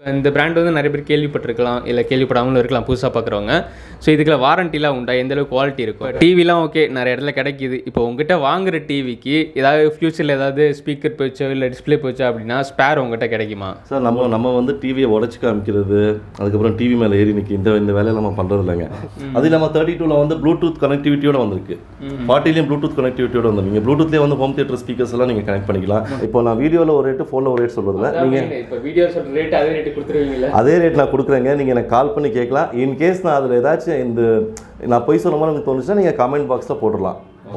இந்த பிராண்ட் வந்து நிறைய பேர் கேள்விப்பட்டிருக்கலாம் இல்லை கேள்விப்படாமலும் இருக்கலாம் புதுசாக பார்க்குறவங்க ஸோ இதுக்குள்ள வாரண்டிலாம் உண்டா எந்த அளவுக்கு குவாலிட்டி இருக்கும் டிவிலாம் ஓகே நிறைய இடத்துல கிடைக்கிது இப்போ உங்ககிட்ட வாங்குற டிவிக்கு ஏதாவது ஃபியூச்சரில் ஏதாவது ஸ்பீக்கர் போச்சோ இல்லை டிஸ்ப்ளே போச்சோ அப்படின்னா ஸ்பேர் உங்ககிட்ட கிடைக்குமா சார் நம்ம நம்ம வந்து டிவியை உடச்சி காமிக்கிறது அதுக்கப்புறம் டிவி மேலே ஏறி நிற்கி இந்த இந்த வேலையை நம்ம பண்ணுறது இல்லைங்க அது இல்லாமல் தேர்ட்டி டூவில் வந்து ப்ளூடூத் கனெக்டிவிட்டியோட வந்திருக்கு ஃபார்ட்டிலையும் ப்ளூடூத் கனெக்டிவிட்டியோட வந்து நீங்கள் ப்ளூடூத்லேயே வந்து ஹோம் தியேட்டர் ஸ்பீக்கர்ஸ் எல்லாம் நீங்கள் கனெக்ட் பண்ணிக்கலாம் இப்போ நான் வீடியோவில் ஒரு ரேட்டு ஃபோனில் ஒரு ரேட் சொல்கிறதில்ல நீங்கள் இப்போ வீடியோ சொல்கிற ரேட் அதே ரேட்டு கொடுத்துருவீங்களா அதே ரேட் நான் கொடுக்குறேங்க நீங்கள் எனக்கு கால் பண்ணி கேட்கலாம் இன் கேஸ் நான் அதில் ஏதாச்சும் இந்த நான் பொய் சொல்ல மாதிரி எனக்கு தோணுச்சுன்னா நீங்கள் கமெண்ட் பாக்ஸில் போட்டுடலாம்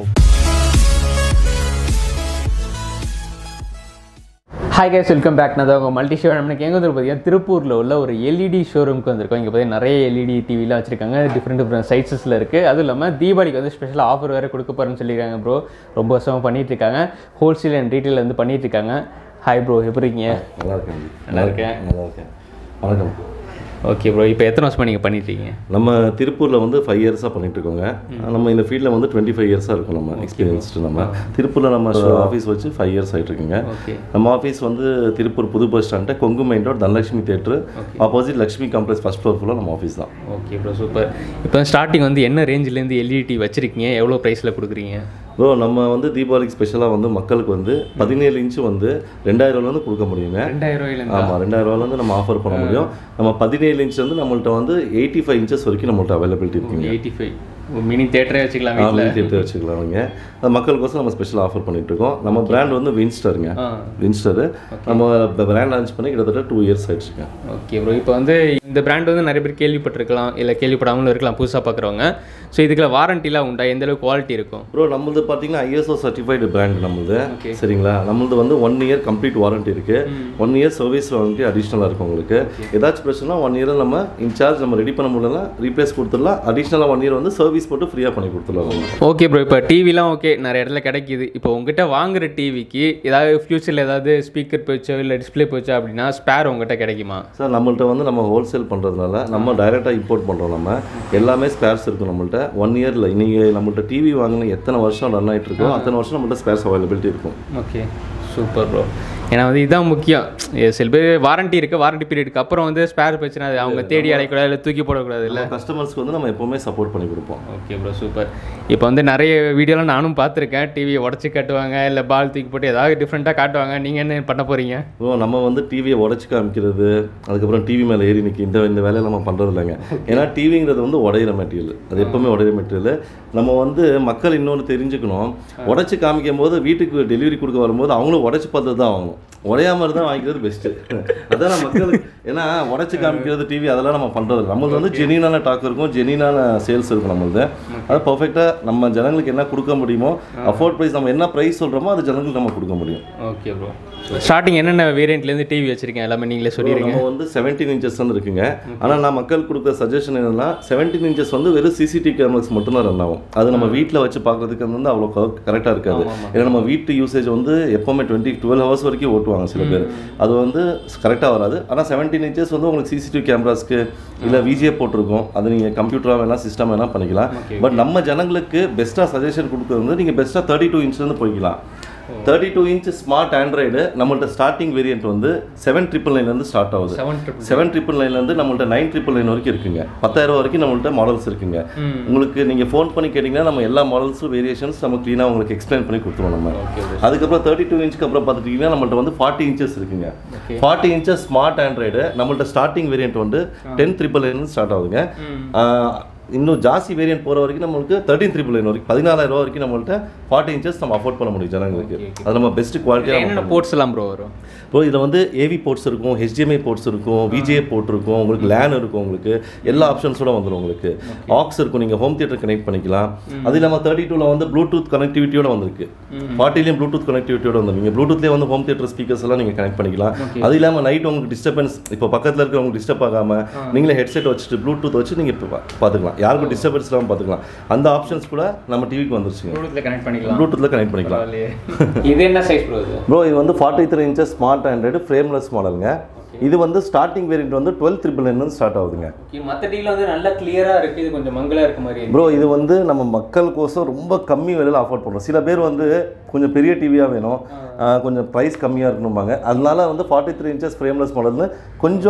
ஹாய் கைஸ் வெல்கம் பேக் நான் தான் உங்கள் மல்டி ஷோ நமக்கு எங்கே வந்து பார்த்தீங்கன்னா திருப்பூரில் உள்ள ஒரு எல்இடி ஷோரூமுக்கு வந்திருக்கோம் இங்கே பார்த்தீங்கன்னா நிறைய எல்இடி டிவிலாம் வச்சிருக்காங்க டிஃப்ரெண்ட் டிஃப்ரெண்ட் சைஸஸில் இருக்குது அதுவும் இல்லாமல் தீபாவளிக்கு வந்து ஸ்பெஷல் ஆஃபர் வேறு கொடுக்க போகிறேன்னு சொல்லியிருக்காங்க ப்ரோ ரொம்ப வருஷமாக பண்ணிட்டு இருக்காங்க ஹோல்சேல் அண்ட் ரீட்டைல் வந்து பண்ணிட்டு இருக்காங்க ஹாய் ப்ரோ எப்படி இருக்கீங்க நல்லா இருக்கேன் ஜி. நல்லா இருக்கேன். நல்லா இருக்கேன் வணக்கம் ஓகே ப்ரோ இப்போ எத்தனை வருஷமாக நீங்கள் பண்ணிட்டு இருக்கீங்க நம்ம திருப்பூரில் வந்து ஃபைவ் இயர்ஸாக பண்ணிட்டு இருக்கோங்க நம்ம இந்த ஃபீல்டில் வந்து டுவெண்ட்டி ஃபைவ் இயர்ஸாக இருக்கும் நம்ம எக்ஸ்பீரியன்ஸ்டு நம்ம திருப்பூரில் நம்ம ஆஃபீஸ் வச்சு ஃபைவ் இயர்ஸ் ஆகிட்டு இருக்குங்க ஓகே நம்ம ஆஃபீஸ் வந்து திருப்பூர் புது bus stand Kongu main road Dhanalakshmi theatre opposite Lakshmi complex first floor ஃபுல்லாக நம்ம ஆஃபீஸ் தான் ஓகே ப்ரோ சூப்பர் இப்போ ஸ்டார்டிங் வந்து என்ன ரேஞ்சிலேருந்து எல்இடி டிவி வச்சிருக்கீங்க எவ்வளோ ப்ரைஸில் கொடுக்குறீங்க ப்ரோ நம்ம வந்து தீபாவளிக்கு ஸ்பெஷலாக வந்து மக்களுக்கு வந்து பதினேழு இன்ச்சு வந்து ரெண்டாயிரம் ரூபாலேருந்து கொடுக்க முடியுங்க ரெண்டாயிரம் ரூபாயிலேருந்து ஆமாம் ரெண்டாயிரம் ரூபாலேருந்து நம்ம ஆஃபர் பண்ண முடியும் நம்ம பதினேழு இன்ச் வந்து நம்மள்ட்ட வந்து எயிட்டி ஃபைவ் இன்ச்சஸ் வரைக்கும் நம்மள்ட்ட அவைலபிலிட்டி இருக்குங்க எயிட்டி ஃபைவ் மினி தேட்டரே வச்சுக்கலாம் வீட்டில் ஆமாம் தேர்த்து வச்சுக்கலாம் நீங்கள் அது மக்களுக்கோசம் நம்ம ஸ்பெஷல் ஆஃபர் பண்ணிட்டு இருக்கோம் நம்ம பிராண்ட் வந்து வின்ஸ்டருங்க ஆ வின்ஸ்டர் நம்ம பிராண்ட் லான்ச் பண்ணி கிட்டத்தட்ட டூ இயர்ஸ் ஆயிடுச்சுங்க ஓகே ப்ரோ இப்போ வந்து இந்த பிராண்ட் வந்து நிறைய பேர் கேள்விப்பட்டிருக்கலாம் இல்லை கேள்விப்படாமலும் இருக்கலாம் புதுசாக பார்க்குறவங்க ஸோ இதுக்குள்ள வாரண்டிலாம் உண்டா எந்த அளவுக்கு குவாலிட்டி இருக்கும் ப்ரோ நம்மளது பார்த்தீங்கன்னா ஐஎஸ்ஓ சர்டிஃபைடு பிராண்ட் நம்மளது சரிங்களா நம்மளது வந்து ஒன் இயர் கம்ப்ளீட் வாரண்டி இருக்கு ஒன் இயர் சர்வீஸ் வாரண்டி அடிஷ்னலாக இருக்கும் உங்களுக்கு ஏதாச்சும் பிரச்சனை ஒன் இயர் நம்ம இன்சார்ஜ் நம்ம ரெடி பண்ண முடியல ரீப்ளேஸ் கொடுத்துடலாம் அடிஷ்னலாக ஒன் இயர் வந்து சர்வீஸ் போட்டு ஃப்ரீயாக பண்ணி கொடுத்துடலாம் உங்களுக்கு ஓகே ப்ரோ இப்போ டிவிலாம் ஓகே நிறைய இடத்துல கிடைக்கிது இப்போ உங்ககிட்ட வாங்குற டிவிக்கு ஏதாவது ஃபியூச்சரில் ஏதாவது ஸ்பீக்கர் போச்சோ இல்லை டிஸ்ப்ளே போச்சோ அப்படின்னா ஸ்பேர் உங்ககிட்ட கிடைக்குமா சார் நம்மள்ட்ட வந்து நம்ம ஹோல்சேல் பண்ணுறதுனால நம்ம டைரெக்டாக இம்போர்ட் பண்ணுறோம் நம்ம எல்லாமே ஸ்பேர்ஸ் இருக்கும் நம்மள்ட்ட ஒன் இயரில் நீங்கள் நம்மள்ட்ட டிவி வாங்கின எத்தனை வருஷம் ரன் ஆகிட்டு இருக்கோ அத்தனை வருஷம் நம்மள்ட்ட ஸ்பேர்ஸ் அவைலபிலிட்டி இருக்கும் ஓகே சூப்பர் ப்ரோ ஏன்னா வந்து இதுதான் முக்கியம் ஏ, சில பேர் வாரண்டி இருக்குது வாரண்டி பீரியடுக்கு அப்புறம் வந்து ஸ்பேர் பிரச்சனை அது அவங்க தேடி அடையக்கூடாது இல்லை தூக்கி போடக்கூடாது இல்லை கஸ்டமர்ஸ்க்கு வந்து நம்ம எப்போவுமே சப்போர்ட் பண்ணி கொடுப்போம் ஓகே ப்ரோ சூப்பர் இப்போ வந்து நிறைய வீடியோலாம் நானும் பார்த்துருக்கேன் டிவியை உடச்சி காட்டுவாங்க இல்லை பால் தூக்கி போட்டு ஏதாவது டிஃப்ரெண்ட்டாக காட்டுவாங்க நீங்கள் என்ன பண்ண போகிறீங்க ப்ரோ நம்ம வந்து டிவியை உடச்சி காமிக்கிறது அதுக்கப்புறம் டிவி மேலே ஏறி நிற்கி இந்த இந்த வேலையை நம்ம பண்ணுறது இல்லைங்க ஏன்னா டிவிங்கிறது வந்து உடையிற மெட்டீரியல் அது எப்பவுமே உடையிற மெட்டீரியல் நம்ம வந்து மக்கள் இன்னொன்று தெரிஞ்சுக்கணும் உடச்சி காமிக்கும் போது வீட்டுக்கு டெலிவரி கொடுக்க வரும்போது அவங்களும் உடச்சி பார்த்து தான் வாங்கணும் உடையாம இருந்தால் வாங்கிக்கிறது பெஸ்ட்டு அதான் நம்ம மக்களுக்கு ஏன்னா உடச்சி காமிக்கிறது டிவி அதெல்லாம் நம்ம பண்ணுறது இல்லை நம்மளுக்கு வந்து ஜெனியூனான டாக் இருக்கும் ஜெனியூனான சேல்ஸ் இருக்கும் நம்மளுது அது பர்ஃபெக்டாக நம்ம ஜனங்களுக்கு என்ன கொடுக்க முடியுமோ அஃபோர்ட் ப்ரைஸ் நம்ம என்ன ப்ரைஸ் சொல்கிறோமோ அது ஜனங்களுக்கு நம்ம கொடுக்க முடியும் ஓகே ப்ரோ ஸ்டார்டிங் என்னென்ன வேரியண்ட்லேருந்து டிவி வச்சுருக்கேன் எல்லாமே நீங்களே சொல்லிடுங்க நம்ம வந்து செவன்டீன் இன்ச்சஸ் வந்து இருக்குங்க ஆனால் நான் மக்கள் கொடுக்குற சஜஷன் என்னன்னா செவன்டீன் இன்ச்சஸ் வந்து வெறும் சிசிடிவி கேமராஸ் மட்டும்தான் ரன் ஆகும் அது நம்ம வீட்டில் வச்சு பார்க்கறதுக்கு வந்து அவ்வளோ கரெக்டாக இருக்காது ஏன்னா நம்ம வீட்டு யூசேஜ் வந்து எப்போவுமே டுவெண்ட்டி டுவெல் ஹவர்ஸ் வரைக்கும் ஓட்டுவாங்க சில பேர் அது வந்து கரெக்டாக வராது ஆனால் செவன்டீன் இன்ச்சஸ் வந்து உங்களுக்கு சிசிடிவி கேமராஸ்க்கு இல்லை விஜிஏ போட்டிருக்கும் அது நீங்கள் கம்ப்யூட்டராக வேணால் சிஸ்டம் வேணால் பண்ணிக்கலாம் பட் நம்ம ஜனங்களுக்கு பெஸ்ட்டாக சஜஷன் கொடுக்குறது வந்து நீங்கள் பெஸ்ட்டாக தேர்ட்டி டூ இன்ச்லேருந்து போய்க்கலாம் thirty two inch smart android நம்மள்ட்ட ஸ்டார்டிங் வேரியன்ட் வந்து செவன் ட்ரிபிள் நைன்லேருந்து ஸ்டார்ட் ஆகுது செவன் ட்ரிபிள் செவன் ட்ரிபிள் நைன்லேருந்து நம்மள்ட்ட நைன் ட்ரிபிள் நைன் வரைக்கும் இருக்குங்க பத்தாயிரம் வரைக்கும் நம்மள்ட்ட மாடல்ஸ் இருக்குங்க உங்களுக்கு நீங்கள் ஃபோன் பண்ணி கேட்டிங்கன்னா நம்ம எல்லா மாடல்ஸும் வேரியேஷன்ஸ் நம்ம க்ளீனாக உங்களுக்கு எக்ஸ்பிளைன் பண்ணி கொடுத்துருவோம் நம்ம அதுக்கப்புறம் தேர்ட்டி டூ இன்ச்சுக்கு அப்புறம் பார்த்துட்டிங்கன்னா நம்மள்ட்ட வந்து ஃபார்ட்டி இன்ச்சஸ் இருக்குங்க ஃபார்ட்டி இன்ச்சஸ் ஸ்மார்ட் ஆண்ட்ராய்டு நம்மள்ட்ட ஸ்டார்டிங் வேரியன்ட் வந்து டென் ட்ரிபிள் நைன் ஸ்டார்ட் ஆகுதுங்க ஆஹ், இன்னும் ஜாஸ்தி வேரியன்ட் போகிற வரைக்கும் நம்மளுக்கு தேர்ட்டின் த்ரிபிள் நைன் வரைக்கும் பதினாலாயிரம் ரூபா வரைக்கும் நம்மள்ட்ட ஃபார்ட்டி இன்ச்சஸ் நம்ம அஃபோர்ட் பண்ண முடியும் ஜனங்களுக்கு அது நம்ம பெஸ்ட் குவாலிட்டியாக என்னென்ன போர்ட்ஸ் எல்லாம் ப்ரோ வரும் இப்போ இதில் வந்து ஏவி போர்ட்ஸ் இருக்கும் ஹெச்டிஎம்ஐ போர்ட்ஸ் இருக்கும் விஜே போர்ட் இருக்கும் உங்களுக்கு லேன் இருக்கும் உங்களுக்கு எல்லா ஆப்ஷன்ஸோட வந்துடும் உங்களுக்கு ஆக்ஸ் இருக்கும் நீங்கள் ஹோம் தியேட்டர் கனெக்ட் பண்ணிக்கலாம் அது இல்லாமல் தேர்ட்டி டூவில் வந்து ப்ளூடூத் கனெக்டிவிட்டியோட வந்திருக்கு ஃபார்ட்டிலையும் ப்ளூடூத் கனெக்டிவிட்டியோட வந்து நீங்கள் ப்ளூடூத்லேயே வந்து ஹோம் தியேட்டர் ஸ்பீக்கர்ஸ் எல்லாம் நீங்கள் கனெக்ட் பண்ணிக்கலாம் அது இல்லாமல் நைட் உங்களுக்கு டிஸ்டர்பன்ஸ் இப்போ பக்கத்தில் இருக்கிறவங்களுக்கு டிஸ்டர்ப் ஆகாமல் நீங்களே ஹெட்செட் வச்சுட்டு ப்ளூடூத் வச்சு நீங்கள் இப்போ பார்த்துக்கலாம் யாருக்கும் டிஸ்டர்பன்ஸ் இல்லாமல் பார்த்துக்கலாம் அந்த ஆப்ஷன்ஸ் கூட நம்ம டிவிக்கு வந்துருச்சுங்க ப்ளூடூத்தில் கனெக்ட் பண்ணிக்கலாம் ப்ளூடூத்தில் கனெக்ட் பண்ணிக்கலாம் பரவாயில்லையே. இது என்ன சைஸ் ப்ரோ இது ப்ரோ இது வந்து forty three inches smart android frameless மாடலுங்க இது வந்து ஸ்டார்டிங் வேரியன்ட் வந்து டுவெல் த்ரிபிள் நைன் ஸ்டார்ட் ஆகுதுங்க மற்ற டிவியில் வந்து நல்லா கிளியராக இருக்குது இது கொஞ்சம் மங்கலாக இருக்க மாதிரி இருக்கு ப்ரோ இது வந்து நம்ம மக்களுக்கோசம் ரொம்ப கம்மி விலையில் அஃபோர்ட் பண்ணுறோம் சில பேர் வந்து கொஞ்சம் பெரிய டிவியாக வேணும் ஆஹ் கொஞ்சம் ப்ரைஸ் கம்மியாக இருக்கணும்பாங்க அதனால வந்து ஃபார்ட்டி த்ரீ இன்ச்சஸ் ஃப்ரேம்லெஸ் மாடல்னு கொஞ்சம்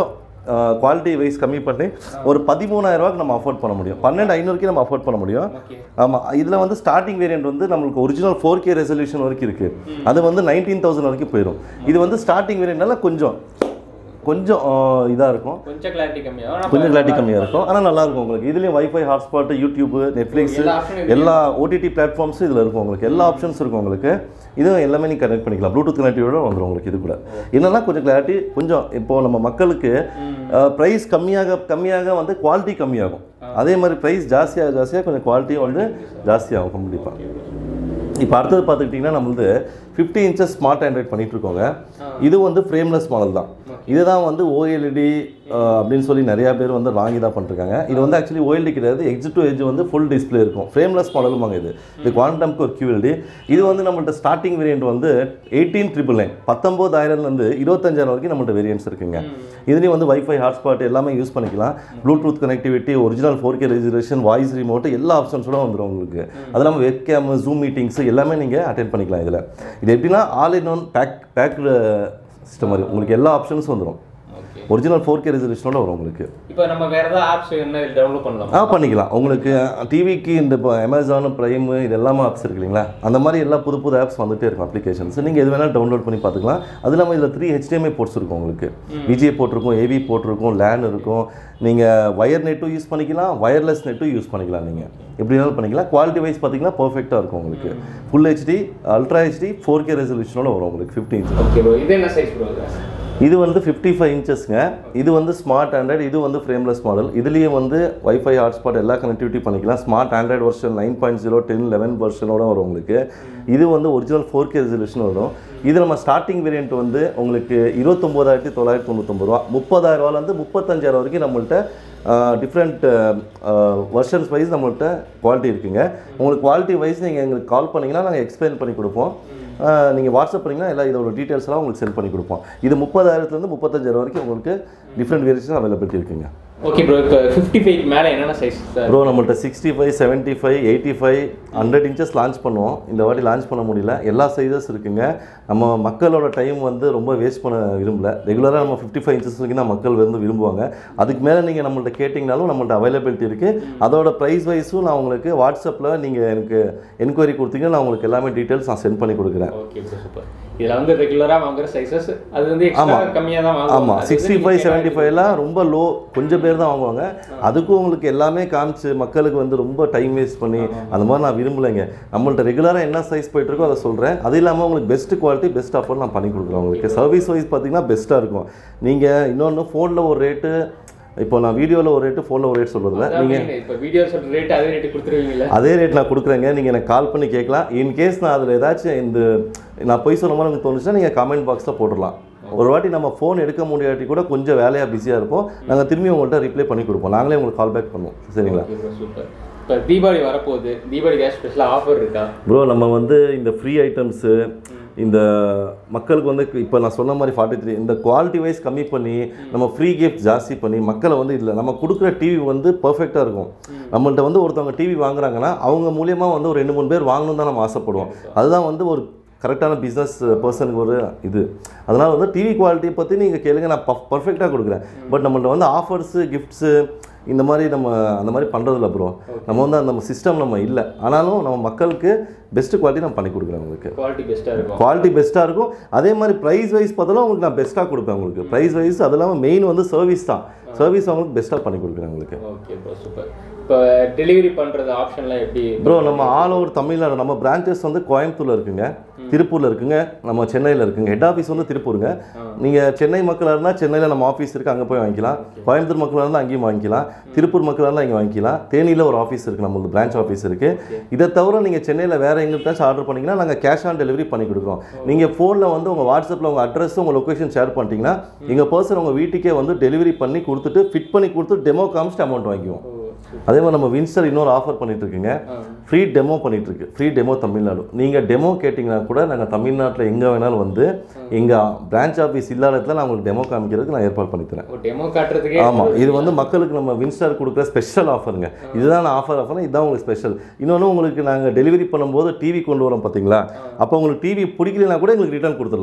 குவாலிட்டி வைஸ் கம்மி பண்ணி ஒரு பதிமூணாயிரம் ரூபாய்க்கு நம்ம அஃபோர்ட் பண்ண முடியும் பன்னெண்டு ஐநூறுக்கு நம்ம அஃபோர்ட் பண்ண முடியும் ஓகே ஆமாம் இதில் வந்து ஸ்டார்டிங் வேரியன்ட் வந்து நம்மளுக்கு ஒரிஜினல் ஃபோர் கே ரெசல்யூஷன் வரைக்கும் இருக்குது அது வந்து நைன்டீன் தௌசண்ட் வரைக்கும் போயிடும் இது வந்து ஸ்டார்டிங் வேரியன்ட்னால கொஞ்சம் கொஞ்சம் இதாக இருக்கும் கொஞ்சம் கிளாரிட்டி கம்மியாகும் கொஞ்சம் கிளாரிட்டி கம்மியாக இருக்கும் ஆனால் நல்லா இருக்கும் உங்களுக்கு இதுலேயும் வைஃபை ஹாட்ஸ்பாட் யூடியூப் நெட்ஃப்ளிக்ஸ் எல்லா option எல்லா ஓடிடி பிளாட்ஃபார்ம்ஸும் இதில் இருக்கும் உங்களுக்கு எல்லா ஆப்ஷன்ஸ் இருக்கும் உங்களுக்கு இதுவும் எல்லாமே நீங்கள் கனெக்ட் பண்ணிக்கலாம் ப்ளூடூத் கனெக்டிவோட வந்துடும் உங்களுக்கு இது கூட என்னன்னா கொஞ்சம் கிளாரிட்டி கொஞ்சம் இப்போ நம்ம மக்களுக்கு ப்ரைஸ் கம்மியாக கம்மியாக வந்து குவாலிட்டி கம்மியாகும் அதே மாதிரி ப்ரைஸ் ஜாஸ்தியாக ஜாஸ்தியாக கொஞ்சம் குவாலிட்டியும் வந்து ஜாஸ்தியாகும் கண்டிப்பாக இப்போ அடுத்தது பார்த்துக்கிட்டிங்கன்னா நம்மளது ஃபிஃப்டி இன்ச்சஸ் ஸ்மார்ட் ஆண்ட்ராய்ட் பண்ணிட்டு இருக்கோங்க இது வந்து ஃப்ரேம்லெஸ் மாடல் தான் இதுதான் வந்து ஓஎல்இடி அப்படின்னு சொல்லி நிறையா பேர் வந்து வாங்கி தான் பண்ணிருக்காங்க இது வந்து ஆக்சுவலி ஓஎல்டி கிடையாது எட்ஜ் டு எட்ஜ் வந்து ஃபுல் டிஸ்ப்ளே இருக்கும் ஃப்ரேம்லெஸ் மாடலுமாங்க இது இது குவாண்டம்க்கு ஒரு QLD இது வந்து நம்மள்ட்ட ஸ்டார்டிங் வேரியன்ட் வந்து எயிட்டீன் ட்ரிபிள் நைன் பத்தொம்போதாயிரம்லேருந்து இருபத்தஞ்சாயிரம் வரைக்கும் நம்மள்ட்ட வேரியன்ட்ஸ் இருக்குங்க இதுலேயும் வந்து வைஃபை ஹாட்ஸ்பாட் எல்லாமே யூஸ் பண்ணிக்கலாம் bluetooth connectivity original four K registration voice remote எல்லா ஆப்ஷன்ஸோட வந்துடும் உங்களுக்கு அது இல்லாமல் வெப் கேம் ஜூம் மீட்டிங்ஸ் எல்லாமே நீங்கள் அட்டென்ட் பண்ணிக்கலாம் இதில் இது எப்படின்னா all in one pack packed system மாதிரி உங்களுக்கு எல்லா ஆப்ஷன்ஸும் வந்துடும் ஓகே ஒரிஜினல் ஃபோர் கே ரெசல்யூஷனோட வரும் உங்களுக்கு இப்போ நம்ம வேற ஏதாவது ஆப்ஸ் என்ன டவுன்லோட் பண்ணலாம் ஆ பண்ணிக்கலாம் உங்களுக்கு டிவிக்கு இந்த இப்போ அமேசான் ப்ரைம் இது எல்லாமே ஆப்ஸ் இருக்கு இல்லைங்களா அந்த மாதிரி எல்லா புது புது ஆப்ஸ் வந்துட்டே இருக்கும் அப்ளிகேஷன்ஸ் நீங்கள் எது வேணாலும் டவுன்லோட் பண்ணி பார்த்துக்கலாம் அது இல்லாமல் இதில் த்ரீ HDMI போர்ட்ஸ் இருக்கும் உங்களுக்கு விஜே போட்டிருக்கும் ஏவி போட்டிருக்கும் லேன் இருக்கும் நீங்கள் வயர் நெட்டும் யூஸ் பண்ணிக்கலாம் வயர்லெஸ் நெட்டும் யூஸ் பண்ணிக்கலாம் நீங்கள் எப்படி வேணாலும் பண்ணிக்கலாம் குவாலிட்டி வைஸ் பார்த்தீங்கன்னா பர்ஃபெக்டாக இருக்கும் உங்களுக்கு full HD ultra HD four K ரெசல்யூஷனோட வரும் உங்களுக்கு ஃபிஃப்டீன் ஓகே ப்ரோ இது என்ன சைஸ் ப்ரோ இது வந்து ஃபிஃப்டி ஃபைவ் இன்ச்சஸ்ங்க இது வந்து ஸ்மார்ட் ஆண்ட்ராய்டு இது வந்து ஃப்ரேம்லெஸ் மாடல் இதுலேயும் வந்து வைஃபை ஹாட்ஸ்பாட் எல்லா கனெக்டிவிட்டி பண்ணிக்கலாம் smart android version nine point zero ten eleven வெர்ஷனோட வரும் உங்களுக்கு இது வந்து ஒரிஜினல் ஃபோர் கே ரெசல்யூஷன் வரும் இது நம்ம ஸ்டார்டிங் வேரியன்ட் வந்து உங்களுக்கு இருபத்தொம்போதாயிரத்தி தொள்ளாயிரத்தி தொண்ணூத்தொம்பது ரூபா முப்பதாயிரம் ரூபாலேருந்து முப்பத்தஞ்சாயிரம் வரைக்கும் நம்மள்ட்ட டிஃப்ரெண்ட் வெர்ஷன்ஸ் வைஸ் நம்மள்ட்ட குவாலிட்டி இருக்குங்க உங்களுக்கு குவாலிட்டி வைஸ் நீங்கள் எங்களுக்கு கால் பண்ணிங்கன்னா நாங்கள் எக்ஸ்பிளைன் பண்ணி கொடுப்போம் நீங்கள் வாட்ஸ்அப் பண்ணிங்கன்னா எல்லா இதோட டீட்டெயில்ஸ் எல்லாம் உங்களுக்கு சென்ட் பண்ணி கொடுப்போம் இது முப்பதாயிரத்துலேருந்து முப்பத்தஞ்சாயிரம் வரைக்கும் உங்களுக்கு டிஃப்ரெண்ட் வேரியேஷன் அவைலபிலிட்டி இருக்குங்க ஓகே ப்ரோ இப்போ ஃபிஃப்டி ஃபைவ் மேலே என்னென்ன சைஸ் சார் ப்ரோ நம்மள்ட்ட sixty five seventy five eighty five hundred inches launch பண்ணுவோம் இந்த வாட்டி லான்ச் பண்ண முடியல எல்லா சைஸஸ் இருக்குங்க நம்ம மக்களோட டைம் வந்து ரொம்ப வேஸ்ட் பண்ண விரும்பல ரெகுலராக நம்ம ஃபிஃப்டி ஃபைவ் இன்ச்சஸ் வரைக்கும் தான் மக்கள் வந்து விரும்புவாங்க அதுக்கு மேலே நீங்கள் நம்மள்ட்ட கேட்டிங்கனாலும் நம்மள்ட்ட அவைலபிலிட்டி இருக்குது அதோட ப்ரைஸ் வைஸும் நான் உங்களுக்கு வாட்ஸ்அப்பில் நீங்கள் எனக்கு என்கொயரி கொடுத்தீங்கன்னா நான் உங்களுக்கு எல்லாமே டீட்டெயில்ஸ் நான் சென்ட் பண்ணி கொடுக்குறேன் ஓகே ப்ரோ சூப்பர் இதில் வந்து ரெகுலராக வாங்குற சைஸஸ் அது வந்து எக்ஸ்ட்ரா ஆமா. கம்மியாக தான் வாங்குவாங்க ஆமாம் அது சிக்ஸ்டி வந்து ஃபைவ் நீங்க செவன்ட்டி ஃபைவ்லாம் ரொம்ப லோ கொஞ்சம் பேர் தான் வாங்குவாங்க அதுக்கும் உங்களுக்கு எல்லாமே காமிச்சு மக்களுக்கு வந்து ரொம்ப டைம் வேஸ்ட் பண்ணி அந்த மாதிரி நான் விரும்பலைங்க நம்மள்ட்ட ரெகுலராக என்ன சைஸ் போயிட்டு இருக்கோ அதை சொல்கிறேன் அது இல்லாமல் உங்களுக்கு பெஸ்ட் குவாலிட்டி பெஸ்ட் ஆஃபர் நான் பண்ணி கொடுக்குறேன் உங்களுக்கு சர்வீஸ் வைஸ் பார்த்தீங்கன்னா பெஸ்ட்டாக இருக்கும் நீங்கள் இன்னொன்று ஃபோனில் ஒரு ரேட்டு இப்போ நான் வீடியோவில் ஒரு ரேட்டு ஃபோனில் ஒரு ரேட் சொல்கிறதில்ல அதான் நீங்கள் main. இப்போ வீடியோ சொல்ற ரேட் அதே ரேட்டு கொடுத்துருவீங்களா அதே ரேட் நான் கொடுக்குறேங்க நீங்கள் எனக்கு கால் பண்ணி கேட்கலாம் இன் கேஸ் நான் அதில் ஏதாச்சும் இந்த நான் பொய் சொன்ன மாதிரி உங்களுக்கு தோணுச்சுன்னா நீங்கள் கமெண்ட் பாக்ஸில் போட்டுடலாம் ஒரு வாட்டி நம்ம ஃபோன் எடுக்க முடியாட்டி கூட கொஞ்சம் வேலையாக பிஸியாக இருப்போம் நாங்கள் திரும்பி உங்கள்கிட்ட ரிப்ளை பண்ணி கொடுப்போம் நாங்களே உங்களுக்கு கால் பேக் பண்ணுவோம் சரிங்களா ஓகே ப்ரோ சூப்பர் இப்போ தீபாவளி வரப்போகுது தீபாவளிக்கு ஸ்பெஷலாக ஆஃபர் இருக்கா ப்ரோ நம்ம வந்து இந்த ஃப்ரீ ஐட்டம்ஸு இந்த மக்களுக்கு வந்து இப்போ நான் சொன்ன மாதிரி ஃபார்ட்டி த்ரீ இந்த குவாலிட்டி வைஸ் கம்மி பண்ணி நம்ம ஃப்ரீ கிஃப்ட் ஜாஸ்தி பண்ணி மக்களை வந்து இதில் நம்ம கொடுக்குற டிவி வந்து பர்ஃபெக்டாக இருக்கும் நம்மள்ட்ட வந்து ஒருத்தவங்க டிவி வாங்குறாங்கன்னா அவங்க மூலியமாக வந்து ஒரு ரெண்டு மூணு பேர் வாங்கணும்னு தான் நம்ம ஆசைப்படுவோம் அதுதான் வந்து ஒரு கரெக்டான பிஸ்னஸ் பர்சனுக்கு ஒரு இது அதனால் வந்து டிவி குவாலிட்டியை பற்றி நீங்கள் கேளுங்க நான் பஃப் பர்ஃபெக்டாக கொடுக்குறேன் பட் நம்மள்ட்ட வந்து ஆஃபர்ஸு கிஃப்ட்ஸு இந்த மாதிரி நம்ம அந்த மாதிரி பண்ணுறதில்ல ப்ரோ நம்ம வந்து அந்த சிஸ்டம் நம்ம இல்லை ஆனாலும் நம்ம மக்களுக்கு பெஸ்ட் குவாலிட்டி நான் பண்ணி கொடுக்குறேன் உங்களுக்கு குவாலிட்டி பெஸ்ட்டாக இருக்கும் குவாலிட்டி பெஸ்ட்டாக இருக்கும் அதே மாதிரி ப்ரைஸ் வைஸ் பார்த்தாலும் உங்களுக்கு நான் பெஸ்ட்டாக கொடுப்பேன் உங்களுக்கு ப்ரைஸ் வைஸ் அது இல்லாமல் மெயின் வந்து சர்வீஸ் தான் சர்வீஸ் அவங்களுக்கு பெஸ்ட்டாக பண்ணி கொடுக்குறேன் உங்களுக்கு ஓகே ப்ரோ சூப்பர் இப்போ டெலிவரி பண்ணுறது ஆப்ஷன்லாம் எப்படி ப்ரோ நம்ம ஆல் ஓவர் தமிழ்நாடு நம்ம பிரான்ச்சஸ் வந்து கோயம்புத்தூர்ல இருக்குங்க திருப்பூர்ல இருக்குங்க நம்ம சென்னையில் இருக்குங்க ஹெட் ஆஃபீஸ் வந்து திருப்பூருங்க நீங்கள் சென்னை மக்களாக இருந்தால் சென்னையில் நம்ம ஆஃபீஸ் இருக்குது அங்கே போய் வாங்கிக்கலாம் கோயம்புத்தூர் மக்களாக இருந்தால் அங்கேயும் வாங்கிக்கலாம் திருப்பூர் மக்களாக இருந்தால் இங்கே வாங்கிக்கலாம் தேனியில் ஒரு ஆஃபீஸ் இருக்குது நம்மளுக்கு பிரான்ச் ஆஃபீஸ் இருக்குது இதை தவிர நீங்கள் சென்னையில் வேறு எங்கிட்டாச்சும் ஆர்டர் பண்ணிங்கன்னா நாங்கள் கேஷ் ஆன் டெலிவரி பண்ணி கொடுக்குறோம் நீங்கள் ஃபோனில் வந்து உங்கள் வாட்ஸ்அப்பில் உங்கள் அட்ரஸ் உங்கள் லொக்கேஷன் ஷேர் பண்ணிட்டீங்கன்னா எங்கள் பர்சன் உங்கள் வீட்டுக்கே வந்து டெலிவரி பண்ணி கொடுத்துட்டு ஃபிட் பண்ணி கொடுத்து டெமோ காமிச்சிட்டு அமௌண்ட் வாங்கிக்குவோம் அதே மாதிரி நம்ம வின்ஸ்டர் இன்னொரு ஆஃபர் பண்ணிட்டு இருக்குங்க ஃப்ரீ டெமோ பண்ணிட்டு இருக்கு ஃப்ரீ டெமோ தமிழ்நாடு நீங்க டெமோ கேட்டிங்கன்னா கூட நாங்கள் தமிழ்நாட்டில் எங்கே வேணாலும் வந்து எங்க பிரான்ச் ஆஃபீஸ் இல்லாத இடத்துல நான் உங்களுக்கு டெமோ காமிக்கிறதுக்கு நான் ஏற்பாடு பண்ணி தரேன் ஒரு டெமோ காட்டுறதுக்கே ஆமாம் இது வந்து மக்களுக்கு நம்ம வின்ஸ்டார் கொடுக்குற ஸ்பெஷல் ஆஃபருங்க இதுதான் ஆஃபர் ஆஃபர் இதுதான் உங்களுக்கு ஸ்பெஷல் இன்னொன்று உங்களுக்கு நாங்கள் டெலிவரி பண்ணும்போது டிவி கொண்டு வரோம் பார்த்தீங்களா அப்போ உங்களுக்கு டிவி பிடிக்கலனா கூட எங்களுக்கு ரிட்டர்ன் கொடுத்துடலாம்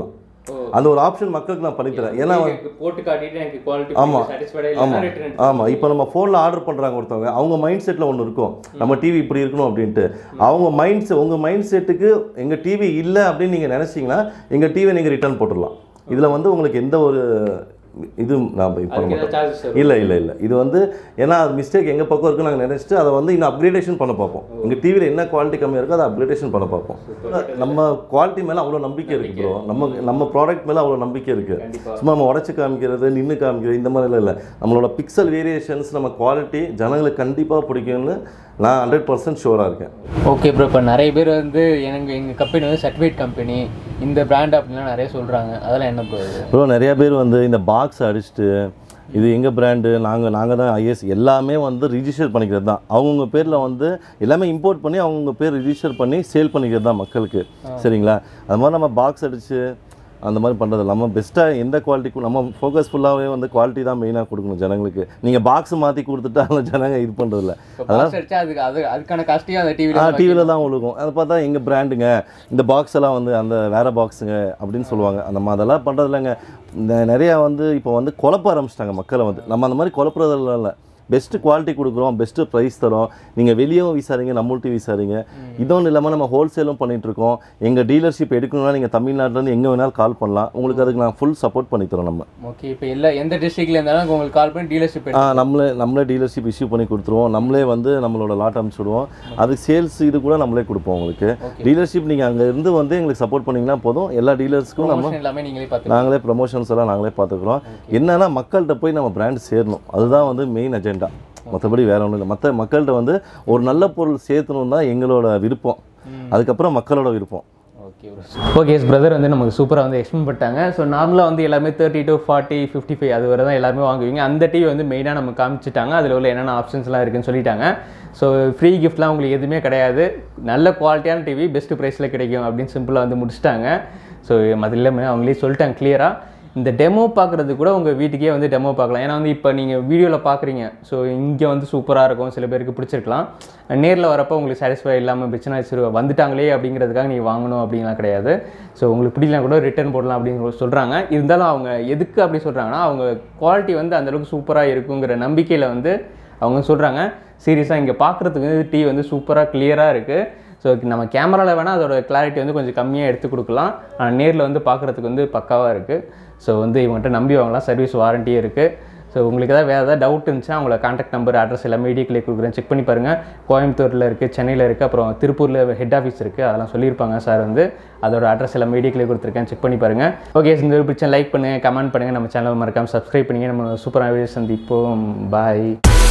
அந்த ஒரு ஆப்ஷன் மக்களுக்கு நான் பண்ணித்தரேன் ஏன்னா எனக்கு போட்டு காட்டிட்டு எனக்கு குவாலிட்டி ஆமா. சாட்டிஸ்ஃபைடா ஆமா இல்லைன்னா ரிட்டர்ன் ஆமா இப்போ நம்ம ஃபோனில் ஆர்டர் பண்றாங்க ஒருத்தவங்க அவங்க மைண்ட் செட்டில் ஒன்று இருக்கும் நம்ம டிவி இப்படி இருக்கணும் அப்படின்ட்டு அவங்க மைண்ட் செட் உங்க மைண்ட் செட்டுக்கு எங்க டிவி இல்லை அப்படின்னு நீங்க நினைச்சீங்கன்னா எங்க டிவியை நீங்க ரிட்டர்ன் போட்டுடலாம் இதுல வந்து உங்களுக்கு எந்த ஒரு இது நான் இது பண்ண அதுக்கு மாட்டோம் ஏதாவது சார்ஜஸ் இல்லை இல்லை இல்லை இது வந்து ஏன்னா அது மிஸ்டேக் எங்கள் பக்கம் இருக்குன்னு நாங்கள் நினச்சிட்டு அதை வந்து இன்னும் அப்கிரேடேஷன் பண்ண பார்ப்போம் எங்கள் டிவியில் என்ன குவாலிட்டி கம்மியாக இருக்கோ அதை அப்கிரேடேஷன் பண்ண பார்ப்போம் நம்ம குவாலிட்டி மேலே அவ்வளோ நம்பிக்கை இருக்குது ப்ரோ நம்ம நம்ம ப்ராடக்ட் மேலே அவ்வளோ நம்பிக்கை இருக்குது கண்டிப்பா சும்மா நம்ம உடச்சி காமிக்கிறது நின்று காமிக்கிறது இந்த மாதிரிலாம் இல்லை நம்மளோட பிக்சல் வேரியேஷன்ஸ் நம்ம குவாலிட்டி ஜனங்களுக்கு கண்டிப்பாக பிடிக்கும்னு நான் ஹண்ட்ரட் பர்சன்ட் ஷூராக இருக்கேன் ஓகே ப்ரோ இப்போ நிறைய பேர் வந்து எனக்கு எங்கள் கம்பெனி வந்து சர்டிஃபிகேட் கம்பெனி இந்த பிராண்ட் அப்படின்லாம் நிறைய சொல்கிறாங்க அதெல்லாம் என்ன ப்ரோ இது ப்ரோ நிறைய பேர் வந்து இந்த பாக்ஸ் அடிச்சுட்டு இது எங்கள் பிராண்டு நாங்கள் நாங்கள் தான் ஐஎஸ் எல்லாமே வந்து ரிஜிஸ்டர் பண்ணிக்கிறது தான் அவங்கவுங்க பேரில் வந்து எல்லாமே இம்போர்ட் பண்ணி அவங்கவுங்க பேர் ரிஜிஸ்டர் பண்ணி சேல் பண்ணிக்கிறது தான் மக்களுக்கு சரிங்களா அது மாதிரி நம்ம பாக்ஸ் அடித்து அந்த மாதிரி பண்ணுறது இல்லாமல் பெஸ்ட்டாக எந்த குவாலிட்டி நம்ம ஃபோக்கஸ் ஃபுல்லாகவே வந்து குவாலிட்டி தான் மெயினாக கொடுக்கணும் ஜனங்களுக்கு நீங்கள் பாக்ஸ் மாற்றி கொடுத்துட்டு அந்த ஜனங்க இது பண்ணுறதில்ல இப்போ பாக்ஸ் அடிச்சா அதுக்கு அது அதுக்கான காஸ்ட்டையும் அந்த ஆ டிவியில் டிவியில் தான் விழுகும் அதை பார்த்தா எங்கள் பிராண்டுங்க இந்த பாக்ஸ் எல்லாம் வந்து அந்த வேற பாக்ஸுங்க அப்படின்னு சொல்லுவாங்க அந்த மாதிரி அதெல்லாம் பண்ணுறது இல்லைங்க இந்த நிறையா வந்து இப்போ வந்து குழப்ப ஆரம்பிச்சிட்டாங்க மக்களை வந்து நம்ம அந்த மாதிரி குழப்புறதெல்லாம் இல்லை பெஸ்ட்டு குவாலிட்டி கொடுக்குறோம் பெஸ்ட்டு ப்ரைஸ் தரோம் நீங்கள் வெளியவும் விசாரிங்க நம்மள்ட்டையும் விசாரிங்க இதொன்று இல்லாமல் நம்ம ஹோல்சேலும் பண்ணிட்டு இருக்கோம் எங்கள் டீலர்ஷிப் எடுக்கணும்னா நீங்கள் தமிழ்நாட்டிலேருந்து எங்கே வேணாலும் கால் பண்ணலாம் உங்களுக்கு அதுக்கு நான் ஃபுல் சப்போர்ட் பண்ணி தரோம் நம்ம ஓகே இப்போ எல்லா எந்த டிஸ்ட்ரிக்ட்ல இருந்தாலும் உங்களுக்கு கால் பண்ணி டீலர்ஷிப் ஆ நம்மளே நம்மளே டீலர்ஷிப் இஷ்யூ பண்ணி கொடுத்துருவோம் நம்மளே வந்து நம்மளோட லாட் அனுப்பிச்சுடுவோம் அது சேல்ஸ் இது கூட நம்மளே கொடுப்போம் உங்களுக்கு டீலர்ஷிப் நீங்கள் அங்கே இருந்து வந்து எங்களுக்கு சப்போர்ட் பண்ணீங்கன்னா போதும் எல்லா டீலர்ஸ்க்கும் நம்ம ப்ரொமோஷன் எல்லாமே நீங்களே பார்த்து நாங்களே ப்ரமோஷன்ஸ் எல்லாம் நாங்களே பார்த்துக்குறோம் என்னன்னா மக்கள்கிட்ட போய் நம்ம பிராண்ட் சேரணும் அதுதான் வந்து மெயின் அஜெண்டா மற்றபடி வேற ஒன்றும் இல்லை மற்ற மக்கள்கிட்ட வந்து ஒரு நல்ல பொருள் சேர்த்தணும் தான் எங்களோட விருப்பம் அதுக்கப்புறம் மக்களோட விருப்பம் ஓகே ஓகே பிரதர் வந்து நமக்கு சூப்பராக வந்து எக்ஸ்பிளைன் பண்ணிட்டாங்க ஸோ நார்மலாக வந்து எல்லாமே thirty to forty fifty five அது வரை தான் எல்லாருமே வாங்குவீங்க அந்த டிவி வந்து மெயினாக நம்ம காமிச்சிட்டாங்க அதில் உள்ள என்னென்ன ஆப்ஷன்ஸ்லாம் இருக்குன்னு சொல்லிட்டாங்க ஸோ ஃப்ரீ கிஃப்ட்லாம் உங்களுக்கு எதுவுமே கிடையாது நல்ல குவாலிட்டியான டிவி பெஸ்ட் ப்ரைஸில் கிடைக்கும் அப்படின்னு சிம்பிளாக வந்து முடிச்சிட்டாங்க ஸோ அது எல்லாமே அவங்களே சொல்லிட்டாங்க கிளியராக இந்த டெமோ பார்க்குறது கூட உங்கள் வீட்டுக்கே வந்து டெமோ பார்க்கலாம் ஏன்னா வந்து இப்போ நீங்கள் வீடியோவில் பார்க்குறீங்க ஸோ இங்கே வந்து சூப்பராக இருக்கும் சில பேருக்கு பிடிச்சிருக்கலாம் நேரில் வரப்போ உங்களுக்கு சாட்டிஸ்ஃபை இல்லாமல் பிரச்சனை சரி வந்துட்டாங்களே அப்படிங்கிறதுக்காக நீங்கள் வாங்கணும் அப்படின்லாம் கிடையாது ஸோ உங்களுக்கு பிடிக்கலாம் கூட ரிட்டர்ன் போடலாம் அப்படின்னு சொல்கிறாங்க இருந்தாலும் அவங்க எதுக்கு அப்படி சொல்கிறாங்கன்னா அவங்க குவாலிட்டி வந்து அந்தளவுக்கு சூப்பராக இருக்குங்கிற நம்பிக்கையில் வந்து அவங்க சொல்கிறாங்க சீரியஸாக இங்கே பார்க்குறதுக்கு வந்து டீ வந்து சூப்பராக கிளியராக இருக்குது ஸோ நம்ம கேமராவில் வேணால் அதோட கிளாரிட்டி வந்து கொஞ்சம் கம்மியாக எடுத்து கொடுக்கலாம் ஆனால் நேரில் வந்து பார்க்குறதுக்கு வந்து பக்காவாக இருக்குது ஸோ வந்து இவங்ககிட்ட நம்பி வாங்கலாம் சர்வீஸ் வாரண்டியும் இருக்குது ஸோ உங்களுக்கு ஏதாவது வேறு ஏதாவது டவுட் இருந்துச்சுன்னா அவங்கள கான்டாக்ட் நம்பர் அட்ரஸ் எல்லாமே வீடியோக்கிலே கொடுக்குறேன் செக் பண்ணி பாருங்கள் கோயம்புத்தூரில் இருக்குது சென்னையில் இருக்குது அப்புறம் திருப்பூரில் ஹெட் ஆஃபீஸ் இருக்குது அதெல்லாம் சொல்லியிருப்பாங்க சார் வந்து அதோட அட்ரஸ் எல்லாம் வீடியோக்கிலே கொடுத்துருக்கேன் செக் பண்ணி பாருங்கள் ஓகே இந்த பிடிச்சா லைக் பண்ணுங்கள் கமெண்ட் பண்ணுங்கள் நம்ம சேனல் மறக்காமல் சப்ஸ்கிரைப் பண்ணுங்க நம்ம சூப்பராக வீடியோ சந்திப்போம் பாய்